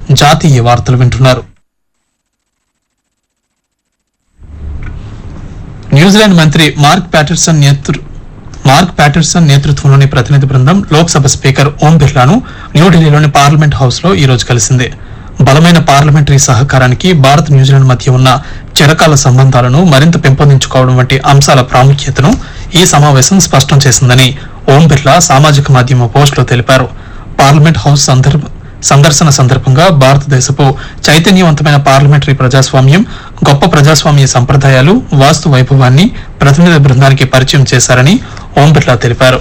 జాతీయ వార్తలు వింటున్నారు న్యూజిలాండ్ మంత్రి మార్క్ ప్యాటర్సన్ నేతృ మార్క్ ప్యాటర్సన్ నేతృత్వంలోని ప్రతినిధి బృందం లోక్సభ స్పీకర్ ఓం బిర్లాను న్యూఢిల్లీలోని పార్లమెంట్ హౌస్ లో ఈ రోజు కలిసింది బలమైన పార్లమెంటరీ సహకారానికి భారత్ న్యూజిలాండ్ మధ్య ఉన్న చిరకాల సంబంధాలను మరింత పెంపొందించుకోవడం వంటి అంశాల ప్రాముఖ్యతను ఈ సమావేశం స్పష్టం చేసిందని ఓం బిర్లా సామాజిక మాధ్యమ పోస్టులో తెలిపారు పార్లమెంట్ హౌస్ సందర్భ సందర్శన సందర్భంగా భారతదేశపు చైతన్యవంతమైన పార్లమెంటరీ ప్రజాస్వామ్యం గొప్ప ప్రజాస్వామ్య సంప్రదాయాలు వాస్తు వైభవాన్ని ప్రతినిధి బృందానికి పరిచయం చేశారని ఓం బిర్లా తెలిపారు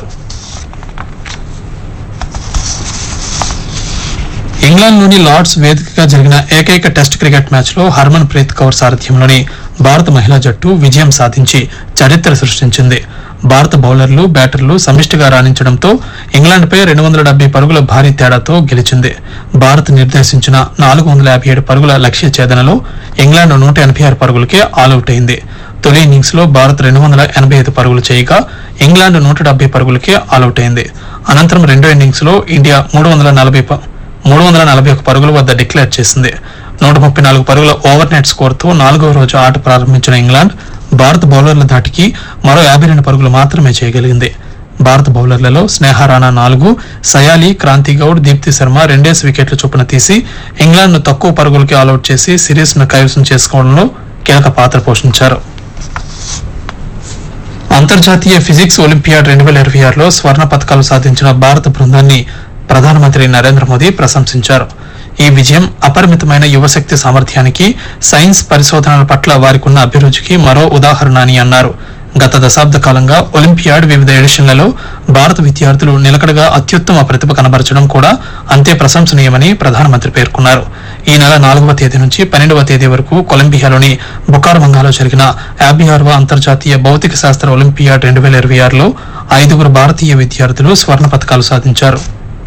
ఇంగ్లాండ్లోని లార్డ్స్ వేదికగా జరిగిన ఏకైక టెస్ట్ క్రికెట్ మ్యాచ్లో హర్మన్ ప్రీత్ కౌర్ సారథ్యంలోని భారత మహిళా జట్టు విజయం సాధించి చరిత్ర సృష్టించింది భారత బౌలర్లు బ్యాటర్లు సమిష్టిగా రాణించడంతో ఇంగ్లాండ్పై రెండు వందల డెబ్బై పరుగుల భారీ తేడాతో గెలిచింది భారత్ నిర్దేశించిన నాలుగు వందల యాభై ఏడు పరుగుల లక్ష్య ఛేదనలో ఇంగ్లాండ్ నూట ఎనభై ఆరు పరుగులకే ఆల్అవుట్ అయింది తొలి ఇన్నింగ్స్ లో భారత్ రెండు వందల ఎనభై ఐదు పరుగులు చేయగా ఇంగ్లాండ్ నూట డెబ్బై పరుగులకే ఆల్అవుట్ అయింది అనంతరం రెండో ఇన్నింగ్స్ లో ఇండియా మూడు వందల నలభై ప- మూడు వందల నలభై ఒక పరుగుల వద్ద డిక్లేర్ చేసింది నూట ముప్పై నాలుగు పరుగుల ఓవర్ నెట్ స్కోర్తో నాలుగవ రోజు ఆట ప్రారంభించిన ఇంగ్లాండ్ భారత బౌలర్ల ధాటికి మరో యాభై రెండు పరుగులు మాత్రమే చేయగలిగింది భారత బౌలర్లలో స్నేహ రాణా నాలుగు సయాలి క్రాంతి గౌడ్ దీప్తి శర్మ రెండేసి వికెట్ల చొప్పున తీసి ఇంగ్లాండ్ ను తక్కువ పరుగులకి ఆల్అవుట్ చేసి సిరీస్ ను కైవసం చేసుకోవడంలో కీలక పాత్ర పోషించారు అంతర్జాతీయ ఫిజిక్స్ ఒలింపియాడ్ రెండు వేల ఇరవై ఆరులో స్వర్ణ పథకాలు సాధించిన భారత బృందాన్ని ప్రధానమంత్రి నరేంద్ర మోదీ ప్రశంసించారు ఈ విజయం అపరిమితమైన యువశక్తి సామర్థ్యానికి సైన్స్ పరిశోధనల పట్ల వారికున్న అభిరుచికి మరో ఉదాహరణ అని అన్నారు గత దశాబ్ద కాలంగా ఒలింపియాడ్ వివిధ ఎడిషన్లలో భారత విద్యార్థులు నిలకడగా అత్యుత్తమ ప్రతిభ కనబరచడం కూడా అంతే ప్రశంసనీయమని ప్రధానమంత్రి పేర్కొన్నారు ఈ నెల నాలుగవ తేదీ నుంచి పన్నెండవ తేదీ వరకు కొలంబియాలోని బుకారమంగాలో జరిగిన యాభై ఆరవ అంతర్జాతీయ భౌతిక శాస్త్ర ఒలింపియాడ్ రెండు వేల ఇరవై ఆరులో ఐదుగురు భారతీయ విద్యార్థులు స్వర్ణ పథకాలు సాధించారు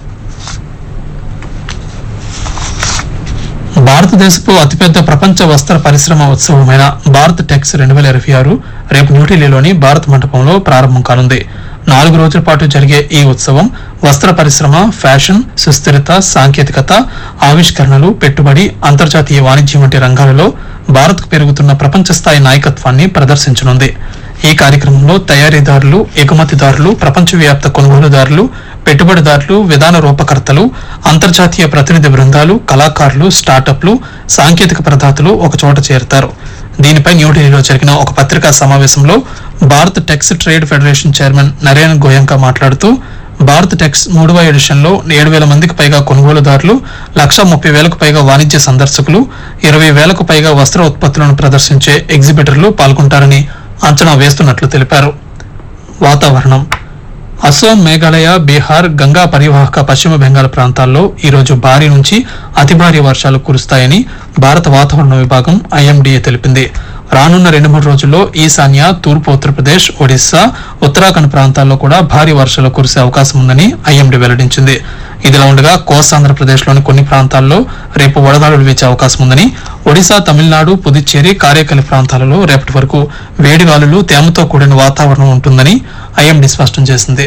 భారతదేశపు అతిపెద్ద ప్రపంచ వస్త్ర పరిశ్రమ ఉత్సవమైన భారత్ టెక్స్ రెండు వేల ఇరవై ఆరు రేపు న్యూఢిల్లీలోని భారత్ మండపంలో ప్రారంభం కానుంది నాలుగు రోజుల పాటు జరిగే ఈ ఉత్సవం వస్త్ర పరిశ్రమ ఫ్యాషన్ సుస్థిరత సాంకేతికత ఆవిష్కరణలు పెట్టుబడి అంతర్జాతీయ వాణిజ్యం వంటి రంగాలలో భారత్కు పెరుగుతున్న ప్రపంచ స్థాయి నాయకత్వాన్ని ప్రదర్శించనుంది ఈ కార్యక్రమంలో తయారీదారులు ఎగుమతిదారులు ప్రపంచవ్యాప్త కొనుగోలుదారులు పెట్టుబడిదారులు విధాన రూపకర్తలు అంతర్జాతీయ ప్రతినిధి బృందాలు కళాకారులు స్టార్టప్లు సాంకేతిక ప్రదాతలు ఒక చోట చేరుతారు దీనిపై న్యూఢిల్లీలో జరిగిన ఒక పత్రికా సమావేశంలో Bharat Tex trade federation chairman Naren Goenka మాట్లాడుతూ భారత్ టెక్స్ మూడవ ఎడిషన్ లో ఏడు వేల మందికి పైగా కొనుగోలుదారులు లక్ష ముప్పై వేలకు పైగా వాణిజ్య సందర్శకులు ఇరవై వేలకు పైగా వస్త్ర ఉత్పత్తులను ప్రదర్శించే ఎగ్జిబిటర్లు పాల్గొంటారని అంచనా వేస్తున్నట్లు తెలిపారు వాతావరణం అస్సాం మేఘాలయ బీహార్ గంగా పరివాహక పశ్చిమ బెంగాల్ ప్రాంతాల్లో ఈ రోజు భారీ నుంచి అతి భారీ వర్షాలు కురుస్తాయని భారత వాతావరణ విభాగం ఐఎండీఏ తెలిపింది రానున్న రెండు మూడు రోజుల్లో ఈశాన్య తూర్పు ఉత్తరప్రదేశ్ ఒడిశా ఉత్తరాఖండ్ ప్రాంతాల్లో కూడా భారీ వర్షాలు కురిసే అవకాశం ఉందని ఐఎండీ వెల్లడించింది ఇదిలా ఉండగా కోస్తాంధ్రప్రదేశ్ లోని కొన్ని ప్రాంతాల్లో రేపు వడగాలులు వీచే అవకాశం ఉందని ఒడిశా తమిళనాడు పుదుచ్చేరి కారేకలి ప్రాంతాలలో రేపటి వరకు వేడిగాలులు తేమతో కూడిన వాతావరణం ఉంటుందని ఐఎండీ స్పష్టం చేసింది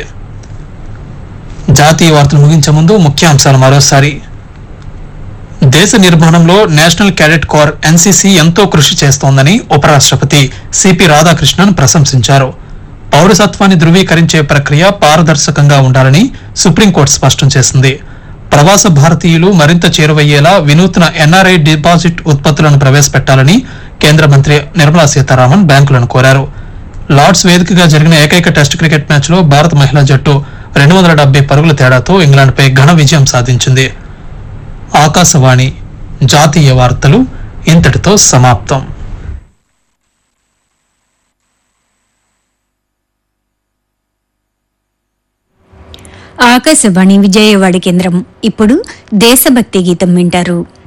జాతీయ వార్తలు ముగించే ముందు ముఖ్యాంశాలు మరోసారి దేశ నిర్మాణంలో నేషనల్ క్యాడెట్ కోర్ ఎన్సీసీ ఎంతో కృషి చేస్తోందని ఉపరాష్ట్రపతి సిపి రాధాకృష్ణన్ ప్రశంసించారు పౌరసత్వాన్ని ధృవీకరించే ప్రక్రియ పారదర్శకంగా ఉండాలని సుప్రీంకోర్టు స్పష్టం చేసింది ప్రవాస భారతీయులు మరింత చేరువయ్యేలా వినూత్న ఎన్ఆర్ఐ డిపాజిట్ ఉత్పత్తులను ప్రవేశపెట్టాలని కేంద్ర మంత్రి నిర్మలా సీతారామన్ బ్యాంకులను కోరారు లార్డ్స్ వేదికగా జరిగిన ఏకైక టెస్ట్ క్రికెట్ మ్యాచ్లో భారత మహిళా జట్టు రెండు వందల డెబ్బై పరుగుల తేడాతో ఇంగ్లాండ్పై ఘన విజయం సాధించింది ఆకాశవాణి జాతీయ వార్తలు ఇంతటితో సమాప్తం ఆకాశవాణి విజయవాడ కేంద్రం ఇప్పుడు దేశభక్తి గీతం వింటారు